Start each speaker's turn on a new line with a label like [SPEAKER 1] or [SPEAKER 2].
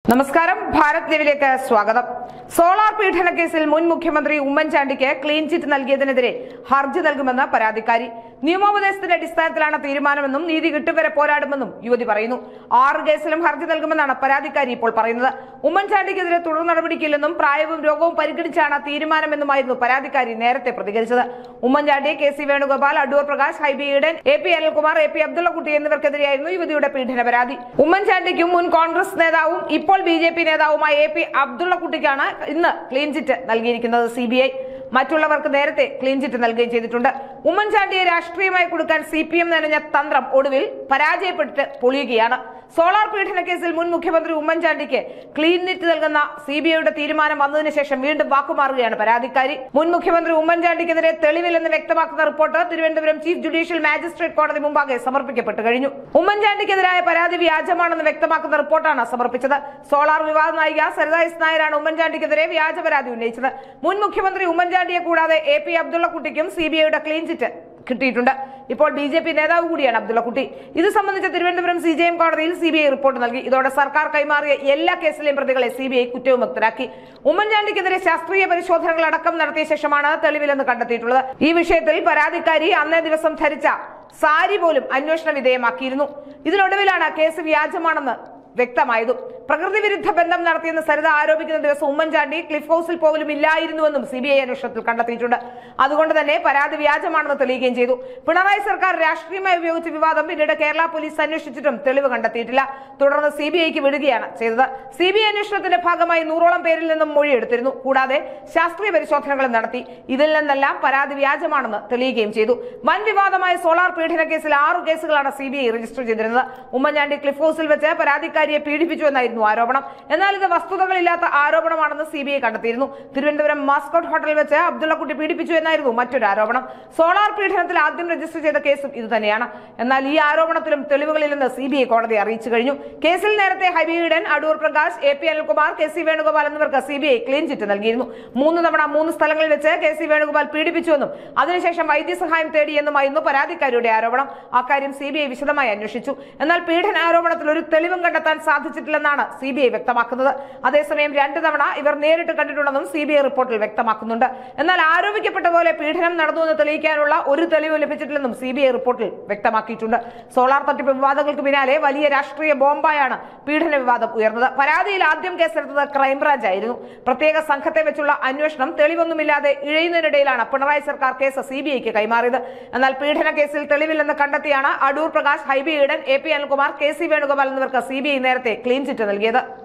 [SPEAKER 1] നമസ്കാരം ഭാരത് ലീവിലേക്ക് സ്വാഗതം സോളാർ പീഡന കേസിൽ മുൻ മുഖ്യമന്ത്രി ഉമ്മൻചാണ്ടിക്ക് ക്ലീൻ ചിറ്റ് നൽകിയതിനെതിരെ ഹർജി നൽകുമെന്ന് പരാതിക്കാരി നിയമോപദേശത്തിന്റെ അടിസ്ഥാനത്തിലാണ് തീരുമാനമെന്നും നീതി കിട്ടും വരെ പോരാടുമെന്നും യുവതി പറയുന്നു ആറ് കേസിലും ഹർജി നൽകുമെന്നാണ് പരാതിക്കാരി ഇപ്പോൾ പറയുന്നത് ഉമ്മൻചാണ്ടിക്കെതിരെ തുടർ നടപടിക്കില്ലെന്നും പ്രായവും രോഗവും പരിഗണിച്ചാണ് തീരുമാനമെന്നുമായിരുന്നു പരാതിക്കാരി നേരത്തെ പ്രതികരിച്ചത് Oommen Chandy K C Venugopal Adoor Prakash Hibi Eden A P Anilkumar A P Abdullakutty എന്നിവർക്കെതിരെയായിരുന്നു യുവതിയുടെ പീഡന പരാതി ഉമ്മൻചാണ്ടിക്കും മുൻ കോൺഗ്രസ് നേതാവും ഇപ്പോൾ ബി ജെ പി നേതാവുമായ എ പി അബ്ദുള്ളക്കുട്ടിക്കാണ് ഇന്ന് ക്ലീൻ ചിറ്റ് നൽകിയിരിക്കുന്നത് സി ബി ഐ മറ്റുള്ളവർക്ക് നേരത്തെ ക്ലീൻ ചിറ്റ് നൽകുകയും ചെയ്തിട്ടുണ്ട് ഉമ്മൻചാണ്ടിയെ രാഷ്ട്രീയമായി കൊടുക്കാൻ സി പി എം നനഞ്ഞ തന്ത്രം ഒടുവിൽ പരാജയപ്പെട്ട് പൊളിയുകയാണ് സോളാർ പീഡന കേസിൽ മുൻ മുഖ്യമന്ത്രി ഉമ്മൻചാണ്ടിക്ക് ക്ലീൻ ചിറ്റ് നൽകുന്ന സി ബി ഐയുടെ തീരുമാനം വന്നതിന് ശേഷം വീണ്ടും വാക്കുമാറുകയാണ് പരാതിക്കാരി മുൻ മുഖ്യമന്ത്രി ഉമ്മൻചാണ്ടിക്കെതിരെ തെളിവില്ലെന്ന് വ്യക്തമാക്കുന്ന report Thiruvananthapuram chief judicial magistrate കോടതി മുമ്പാകെ സമർപ്പിക്കപ്പെട്ടു കഴിഞ്ഞു ഉമ്മൻചാണ്ടിക്കെതിരായ പരാതി വ്യാജമാണെന്ന് വ്യക്തമാക്കുന്ന റിപ്പോർട്ടാണ് സമർപ്പിച്ചത് സോളാർ വിവാദ നായിക സരിത എസ് നായരാണ് ഉമ്മൻചാണ്ടിക്കെതിരെ വ്യാജ പരാതി ഉന്നയിച്ചത് മുൻ മുഖ്യമന്ത്രി ഉമ്മൻചാണ്ടിയെ കൂടാതെ എ പി അബ്ദുള്ളക്കുട്ടിക്കും സി ബി ഐയുടെ ക്ലീൻ ചിറ്റ് കിട്ടിയിട്ടുണ്ട് ഇപ്പോൾ ബി ജെ പി നേതാവ് കൂടിയാണ് അബ്ദുള്ളക്കുട്ടി ഇത് സംബന്ധിച്ച് തിരുവനന്തപുരം സി ജെ എം കോടതിയിൽ സി ബി ഐ റിപ്പോർട്ട് നൽകി ഇതോടെ സർക്കാർ കൈമാറിയ എല്ലാ കേസിലെയും പ്രതികളെ സി ബി ഐ കുറ്റവിമുക്തരാക്കി ഉമ്മൻചാണ്ടിക്കെതിരെ ശാസ്ത്രീയ പരിശോധനകൾ അടക്കം നടത്തിയ ശേഷമാണ് തെളിവിലെന്ന് കണ്ടെത്തിയിട്ടുള്ളത് ഈ വിഷയത്തിൽ പരാതിക്കാരി അന്നേ ദിവസം ധരിച്ച സാരി പോലും അന്വേഷണ വിധേയമാക്കിയിരുന്നു ഇതിനൊടുവിലാണ് കേസ് വ്യാജമാണെന്ന് വ്യക്തമായതും പ്രകൃതി വിരുദ്ധ ബന്ധം നടത്തിയെന്ന് സരിത ആരോപിക്കുന്ന ദിവസം ഉമ്മൻചാണ്ടി ക്ലിഫ് ഹൗസിൽ പോലും ഇല്ലായിരുന്നുവെന്നും സി ബി ഐ അന്വേഷണത്തിൽ കണ്ടെത്തിയിട്ടുണ്ട് അതുകൊണ്ട് തന്നെ പരാതി വ്യാജമാണെന്ന് തെളിയുകയും ചെയ്തു പിണറായി സർക്കാർ രാഷ്ട്രീയമായി ഉപയോഗിച്ച വിവാദം പിന്നീട് കേരള പോലീസ് അന്വേഷിച്ചിട്ടും തെളിവ് കണ്ടെത്തിയിട്ടില്ല തുടർന്ന് സി ബി ഐക്ക് വിടുകയാണ് ചെയ്തത് സി ബി ഐ അന്വേഷണത്തിന്റെ ഭാഗമായി നൂറോളം പേരിൽ നിന്നും മൊഴിയെടുത്തിരുന്നു കൂടാതെ ശാസ്ത്രീയ പരിശോധനകളും നടത്തി ഇതിൽ നിന്നെല്ലാം പരാതി വ്യാജമാണെന്ന് തെളിയുകയും ചെയ്തു വൻ വിവാദമായ സോളാർ പീഡന കേസിൽ ആറു കേസുകളാണ് സി ബി ഐ രജിസ്റ്റർ ചെയ്തിരുന്നത് ഉമ്മൻചാണ്ടി ക്ലിഫ് ഹൗസിൽ വെച്ച് പരാതിക്കാരിയെ പീഡിപ്പിച്ചു എന്നായിരുന്നു ആരോപണം എന്നാൽ ഇത് വസ്തുതകളില്ലാത്ത ആരോപണമാണെന്ന് സി ബി ഐ കണ്ടെത്തിയിരുന്നു തിരുവനന്തപുരം മാസ്കോട്ട് ഹോട്ടലിൽ വെച്ച് അബ്ദുള്ളക്കുട്ടി പീഡിപ്പിച്ചു എന്നായിരുന്നു മറ്റൊരു ആരോപണം സോളാർ പീഡനത്തിൽ ആദ്യം രജിസ്റ്റർ ചെയ്ത കേസും ഇത് തന്നെയാണ് എന്നാൽ ഈ ആരോപണത്തിലും തെളിവുകളില്ലെന്ന് സി ബി ഐ കോടതി അറിയിച്ചു കഴിഞ്ഞു കേസിൽ നേരത്തെ Hibi Eden Adoor Prakash A P Anilkumar K C Venugopal എന്നിവർക്ക് C B I clean chit നൽകിയിരുന്നു മൂന്ന് തവണ മൂന്ന് സ്ഥലങ്ങളിൽ വെച്ച് കെ സി വേണുഗോപാൽ പീഡിപ്പിച്ചുവെന്നും അതിനുശേഷം വൈദ്യസഹായം തേടിയെന്നുമായിരുന്നു പരാതിക്കാരിയുടെ ആരോപണം അക്കാര്യം സി ബി ഐ വിശദമായി അന്വേഷിച്ചു എന്നാൽ പീഡന ആരോപണത്തിൽ ഒരു തെളിവും കണ്ടെത്താൻ സാധിച്ചിട്ടില്ലെന്നാണ് സി ബി ഐ വ്യക്തമാക്കുന്നത് അതേസമയം രണ്ട് തവണ ഇവർ നേരിട്ട് കണ്ടിട്ടുണ്ടെന്നും സി ബി ഐ റിപ്പോർട്ടിൽ വ്യക്തമാക്കുന്നുണ്ട് എന്നാൽ ആരോപിക്കപ്പെട്ട പോലെ പീഡനം നടന്നുവെന്ന് തെളിയിക്കാനുള്ള ഒരു തെളിവ് ലഭിച്ചിട്ടില്ലെന്നും സി ബി ഐ റിപ്പോർട്ടിൽ വ്യക്തമാക്കിയിട്ടുണ്ട് സോളാർ തട്ടിപ്പ് വിവാദങ്ങൾക്ക് പിന്നാലെ വലിയ രാഷ്ട്രീയ ബോംബായാണ് പീഡന വിവാദം ഉയർന്നത് പരാതിയിൽ ആദ്യം കേസെടുത്തത് ക്രൈംബ്രാഞ്ച് ആയിരുന്നു പ്രത്യേക സംഘത്തെ വെച്ചുള്ള അന്വേഷണം തെളിവൊന്നുമില്ലാതെ ഇഴയുന്നതിനിടയിലാണ് പിണറായി സർക്കാർ കേസ് സി ബി ഐക്ക് കൈമാറിയത് എന്നാൽ പീഡന കേസിൽ തെളിവില്ലെന്ന് കണ്ടെത്തിയാണ് Adoor Prakash Hibi Eden A P Anilkumar K C Venugopal എന്നിവർക്ക് സി ബി ഐ നേരത്തെ ക്ലീൻ ചിറ്റ് നൽകിയത്